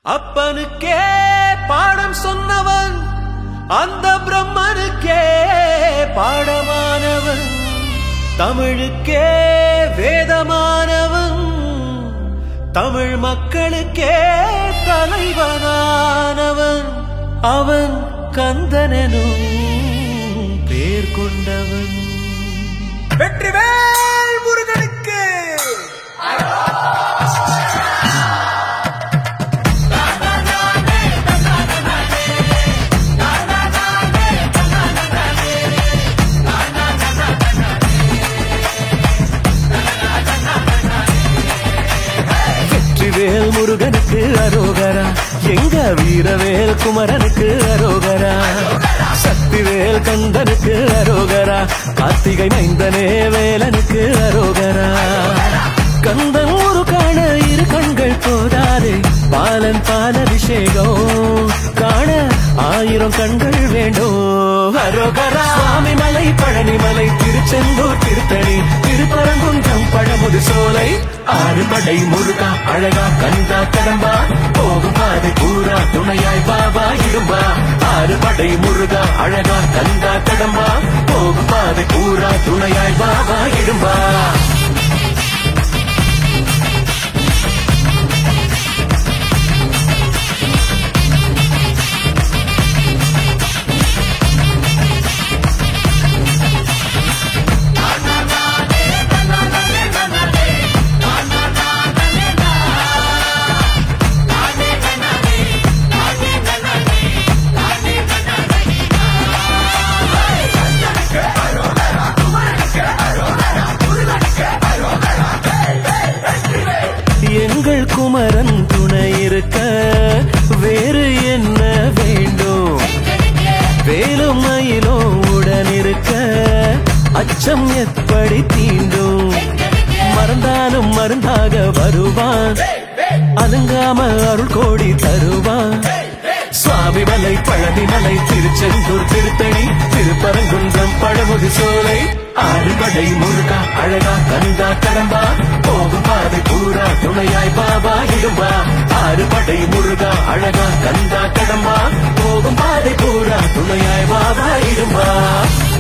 அப்பனுக்கே பாடம் சொன்னவன் அந்த பிரம்மனுக்கே பாடமானவன் தமிழுக்கே வேதமானவன் தமிழ் மக்களுக்கே தலைவனானவன் அவன் கந்தனனும் பேர் கொண்டவன் வெற்றிவேல் முருகனுக்கு வெற்றிவேல் முருகனுக்கு அரோகரா எங்க வீரவேல் குமரனுக்கு அரோகரா சக்திவேல் கந்தனுக்கு அரோகரா கார்த்திகை மைந்தனே வேலனுக்கு அரோகரா கந்தன் ஒரு காண இரு கண்கள் போதாதே பாலன் பால் அபிஷேகம் காண ஆயிரம் கண்கள் வேண்டும் அரோகரா சுவாமி மலை பழனி மலை திருச்செந்தூர் திருத்தணி திருப்பரங்குன்றம் பழமுது சோலை ஆறுபடை முருகா அழகா கந்தா கடம்பா போகும் பாதை பூரா துணையாய் பாபா இடும்பா ஆறுபடை முருகா அழகா கந்தா கடம்பா போகும் பாதை பூரா துணையாய் பாபா இடும்பா எங்கள் குமரன் துணை இருக்க வேறு என்ன வேண்டும் வேலும் மயிலும் உடன் இருக்க அச்சம் எப்படி தீண்டும் மறந்தாலும் மருந்தாக வருவான் அலங்காம அருள் கோடி தருவான் சுவாமி மலை பழனி மலை திருச்செந்தூர் திருத்தணி திருப்பரங்குன்றம் பழமுதி சோலை ஆறுபடை முருகா அழகா கந்தா கடம்பா போகும் பாதை பூரா துணையாய் பாபா இடும்பா ஆறுபடை முருகா அழகா கந்தா கடம்பா போகும் பாதை பூரா துணையாய் பாபா இடும்பா